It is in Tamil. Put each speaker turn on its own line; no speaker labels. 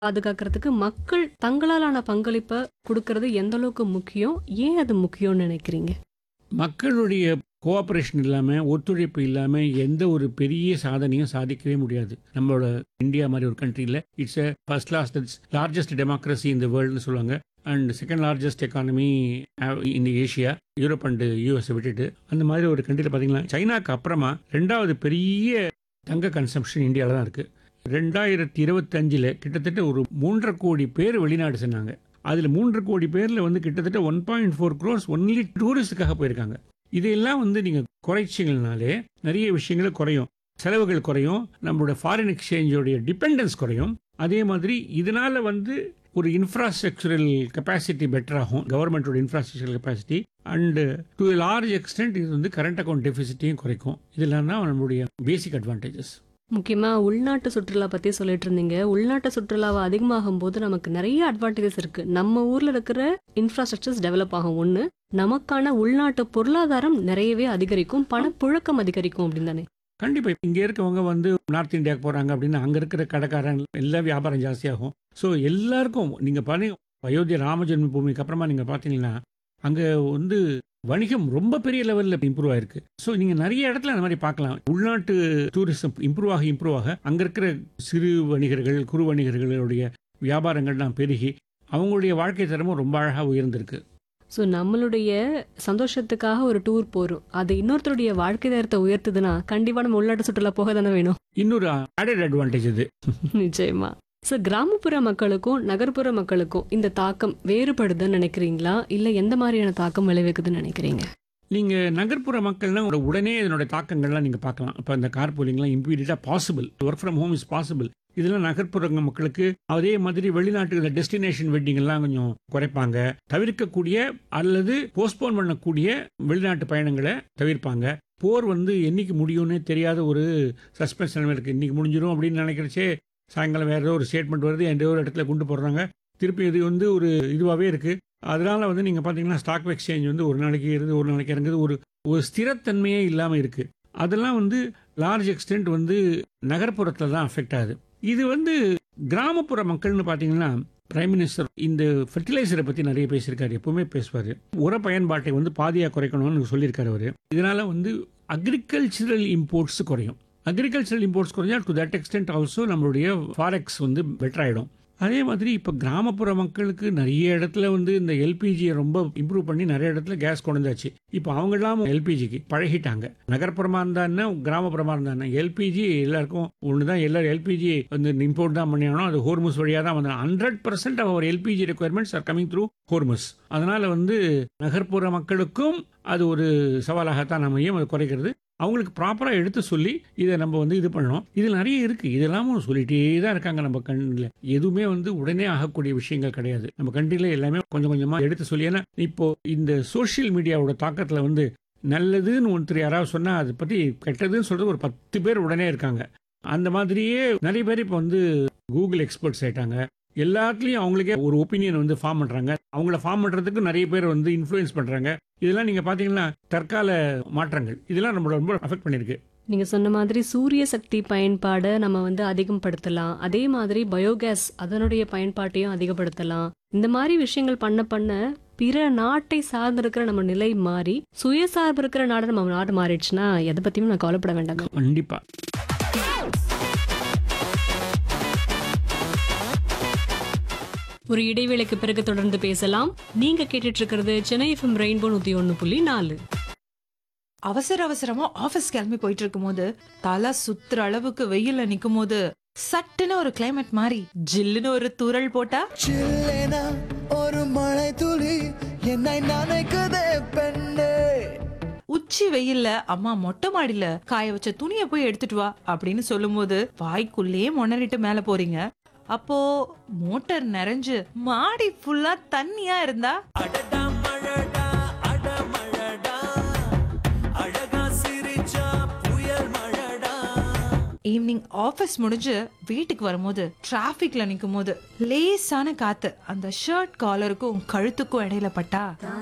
பாதுகாக்கிறதுக்கு மக்கள் தங்களாலான பங்களிப்பை கொடுக்கறது எந்த அளவுக்கு முக்கியம் ஏன் அது முக்கியம்னு நினைக்கிறீங்க
மக்களுடைய கோஆப்ரேஷன் இல்லாமல் ஒத்துழைப்பு இல்லாமல் எந்த ஒரு பெரிய சாதனையும் சாதிக்கவே முடியாது நம்மளோட இந்தியா மாதிரி ஒரு கண்ட்ரியில் it's a first class largest democracy இந்த வேர்ல்டுன்னு சொல்லுவாங்க அண்ட் செகண்ட் லார்ஜஸ்ட் எக்கானமி இந்த ஏஷியா யூரோப் அண்ட் யூஎஸை விட்டுட்டு அந்த மாதிரி ஒரு கண்ட்ரியில் பார்த்தீங்கன்னா சைனாக்கு அப்புறமா ரெண்டாவது பெரிய தங்க கன்சம்ஷன் இந்தியாவில் தான் இருக்குது ரெண்டாயிரத்தி இருபத்தஞ்சில் கிட்டத்தட்ட ஒரு மூன்றரை கோடி பேர் வெளிநாடு சென்னாங்க அதில் மூன்று கோடி பேரில் வந்து கிட்டத்தட்ட one point four crores only டூரிஸ்ட்டுக்காக போயிருக்காங்க இதையெல்லாம் வந்து நீங்கள் குறைச்சிங்கனாலே நிறைய விஷயங்கள் குறையும் செலவுகள் குறையும் நம்மளோட ஃபாரின் எக்ஸ்சேஞ்சோடைய டிபெண்டன்ஸ் குறையும் அதே மாதிரி இதனால வந்து ஒரு இன்ஃப்ராஸ்ட்ரக்சரல் கெப்பாசிட்டி பெட்டர் ஆகும் கவர்மெண்ட்டோட infrastructural capacity and to large extent இது வந்து கரண்ட் அக்கௌண்ட் டெபிசிட்டையும் குறைக்கும் இதெல்லாம் தான் நம்மளுடைய பேசிக் அட்வான்டேஜஸ்
முக்கியமா உள்நாட்டு சுற்றுலா பத்தி சொல்லிட்டு இருந்தீங்க உள்நாட்டு சுற்றுலாவை அதிகமாகும் போது நமக்கு நிறைய அட்வான்டேஜஸ் இருக்கு நம்ம ஊர்ல இருக்கிற இன்ஃப்ராஸ்ட்ரக்சர்ஸ் டெவலப் ஆகும் ஒண்ணு நமக்கான உள்நாட்டு பொருளாதாரம் நிறையவே அதிகரிக்கும் பணப்புழக்கம் அதிகரிக்கும் அப்படின்னு தானே
கண்டிப்பாக இங்கே இருக்கவங்க வந்து நார்த் இந்தியாவுக்கு போகிறாங்க அப்படின்னு அங்கே இருக்கிற கடைக்காரங்க எல்லாம் வியாபாரம் ஜாஸ்தியாகும் ஸோ எல்லாருக்கும் நீங்கள் பாருங்க அயோத்தியா ராம ஜென்ம பூமிக்கு அப்புறமா நீங்கள் பார்த்தீங்கன்னா அங்கே வந்து வணிகம் ரொம்ப பெரிய லெவலில் இம்ப்ரூவ் ஆயிருக்கு ஸோ நீங்கள் நிறைய இடத்துல அந்த மாதிரி பார்க்கலாம் உள்நாட்டு டூரிசம் இம்ப்ரூவ் ஆக இம்ப்ரூவ் ஆக அங்கே இருக்கிற சிறு வணிகர்கள் குறு வணிகர்களுடைய வியாபாரங்கள்லாம் பெருகி அவங்களுடைய வாழ்க்கை தரமும் ரொம்ப அழகாக உயர்ந்திருக்கு
ஸோ நம்மளுடைய சந்தோஷத்துக்காக ஒரு டூர் போறோம் அது இன்னொருத்தருடைய வாழ்க்கை தரத்தை உயர்த்துதுன்னா கண்டிப்பா நம்ம உள்நாட்டு சுற்றுலா போக தானே வேணும்
இன்னொரு ஆடட் அட்வான்டேஜ் இது
நிச்சயமா ஸோ கிராமப்புற மக்களுக்கும் நகர்ப்புற மக்களுக்கும் இந்த தாக்கம் வேறுபடுதுன்னு நினைக்கிறீங்களா இல்ல எந்த மாதிரியான தாக்கம் விளைவிக்குதுன்னு நினைக்கிறீங்க
நீங்கள் நகர்ப்புற மக்கள்னா ஒரு உடனே இதனோட தாக்கங்கள்லாம் நீங்கள் பார்க்கலாம் இப்போ இந்த கார் போலிங்லாம் இம்மீடியட்டாக possible work from home is possible இதெல்லாம் நகர்ப்புற மக்களுக்கு அதே மாதிரி வெளிநாட்டுகளில் டெஸ்டினேஷன் வெட்டிங் எல்லாம் கொஞ்சம் குறைப்பாங்க தவிர்க்கக்கூடிய அல்லது போஸ்ட்போன் பண்ணக்கூடிய வெளிநாட்டு பயணங்களை தவிர்ப்பாங்க போர் வந்து என்னைக்கு முடியும்னே தெரியாத ஒரு சஸ்பென்ஸ் நிலைமை இருக்குது இன்னைக்கு முடிஞ்சிடும் அப்படின்னு நினைக்கிறச்சே சாயங்காலம் வேற ஏதோ ஒரு ஸ்டேட்மெண்ட் வருது எந்த ஒரு இடத்துல கொண்டு போடுறாங்க திருப்பி இது வந்து ஒரு இதுவாகவே இருக்குது அதனால வந்து நீங்கள் பார்த்தீங்கன்னா ஸ்டாக் எக்ஸ்சேஞ்ச் வந்து ஒரு நாளைக்கு இருந்து ஒரு நாளைக்கு இறங்குது ஒரு ஒரு ஸ்திரத்தன்மையே இல்லாமல் இருக்குது அதெல்லாம் வந்து லார்ஜ் எக்ஸ்டென்ட் வந்து நகர்ப்புறத்தில் தான் அஃபெக்ட் ஆகுது இது வந்து கிராமப்புற மக்கள்னு பார்த்தீங்கன்னா பிரைம் மினிஸ்டர் இந்த ஃபெர்டிலைசரை பற்றி நிறைய பேசியிருக்காரு எப்பவுமே பேசுவார் உர பயன்பாட்டை வந்து பாதியாக குறைக்கணும்னு சொல்லியிருக்காரு அவர் இதனால வந்து அக்ரிகல்ச்சரல் இம்போர்ட்ஸ் குறையும் அக்ரிகல்ச்சரல் இம்போர்ட்ஸ் குறைஞ்சா டு தட் எக்ஸ்டென்ட் ஆல்சோ நம்மளுடைய ஃபாரெக்ஸ் வந்து பெட்டர் ஆகிடும் அதே மாதிரி இப்போ கிராமப்புற மக்களுக்கு நிறைய இடத்துல வந்து இந்த எல்பிஜியை ரொம்ப இம்ப்ரூவ் பண்ணி நிறைய இடத்துல கேஸ் கொண்டாச்சு இப்போ அவங்கெல்லாம் எல்பிஜிக்கு பழகிட்டாங்க நகர்ப்புறமாக இருந்தான்னா கிராமப்புறமாக இருந்தாங்கன்னா எல்பிஜி எல்லாருக்கும் ஒன்று தான் எல்லாரும் எல்பிஜி வந்து இம்போர்ட் தான் பண்ணியானோ அது ஹோர்முஸ் வழியாக தான் வந்து ஹண்ட்ரட் பர்சன்ட் அவர் LPG requirements are coming through Hormuz அதனால வந்து நகர்ப்புற மக்களுக்கும் அது ஒரு சவாலாகத்தான் அமையும் அது குறைக்கிறது அவங்களுக்கு ப்ராப்பராக எடுத்து சொல்லி இதை நம்ம வந்து இது பண்ணணும் இதில் நிறைய இருக்குது இதெல்லாம் சொல்லிட்டே தான் இருக்காங்க நம்ம கண்ணில் எதுவுமே வந்து உடனே ஆகக்கூடிய விஷயங்கள் கிடையாது நம்ம கண்ட்ரியில் எல்லாமே கொஞ்சம் கொஞ்சமாக எடுத்து சொல்லி ஏன்னா இப்போ இந்த சோஷியல் மீடியாவோட தாக்கத்தில் வந்து நல்லதுன்னு ஒருத்தர் யாராவது சொன்னால் அதை பற்றி கெட்டதுன்னு சொல்கிறது ஒரு பத்து பேர் உடனே இருக்காங்க அந்த மாதிரியே நிறைய பேர் இப்போ வந்து கூகுள் எக்ஸ்பர்ட்ஸ் ஆயிட்டாங்க எல்லாத்துலேயும் அவங்களுக்கே ஒரு ஒப்பீனியன் வந்து ஃபார்ம் பண்ணுறாங்க அவங்கள ஃபார்ம் பண்ணுறதுக்கு நிறைய பேர் வந்து இன்ஃப்ளூயன்ஸ் பண்ணுறாங்க இதெல்லாம் நீங்கள் பார்த்தீங்கன்னா தற்கால மாற்றங்கள் இதெல்லாம் நம்மள ரொம்ப அஃபெக்ட் பண்ணியிருக்கு
நீங்க சொன்ன மாதிரி சூரிய சக்தி பயன்பாடை நம்ம வந்து அதிகப்படுத்தலாம் அதே மாதிரி பயோகேஸ் அதனுடைய பயன்பாட்டையும் அதிகப்படுத்தலாம் இந்த மாதிரி விஷயங்கள் பண்ண பண்ண பிற நாட்டை சார்ந்து இருக்கிற நம்ம நிலை மாறி சுயசார்பு இருக்கிற நாடு நம்ம நாடு மாறிடுச்சுன்னா எதை பத்தியும் நான் கவலைப்பட வேண்டாம்
கண்டிப்பாக
ஒரு இடைவேளைக்கு பிறகு தொடர்ந்து பேசலாம் நீங்க கேட்டுட்டு இருக்கிறது சென்னை எஃப்எம் ரெயின்போ நூத்தி ஒன்னு புள்ளி நாலு
அவசர அவசரமா ஆபீஸ் கிளம்பி போயிட்டு இருக்கும்போது தலை சுத்துற அளவுக்கு வெயில்ல நிக்கும் போது சட்டுன்னு ஒரு கிளைமேட் மாறி ஜில்லுன்னு ஒரு தூறல் போட்டா
சில்லேனா ஒரு மழை துளி என்னை நினைக்குதே பெண்ணே
உச்சி வெயில்ல அம்மா மொட்டை மாடியில காய வச்ச துணியை போய் எடுத்துட்டு வா அப்படின்னு சொல்லும்போது வாய்க்குள்ளேயே முனறிட்டு மேல போறீங்க அப்போ மோட்டார் நிறைஞ்சு மாடி ஃபுல்லா தண்ணியா இருந்தா
அடடா மழடா அட மழடா அழகா சிரிச்சா புயல் மழடா
ஈவினிங் ஆபீஸ் முடிஞ்சு வீட்டுக்கு வரும்போது டிராபிக்ல நிக்கும் போது லேசான காத்து அந்த ஷர்ட் காலருக்கும் கழுத்துக்கும் இடையில பட்டா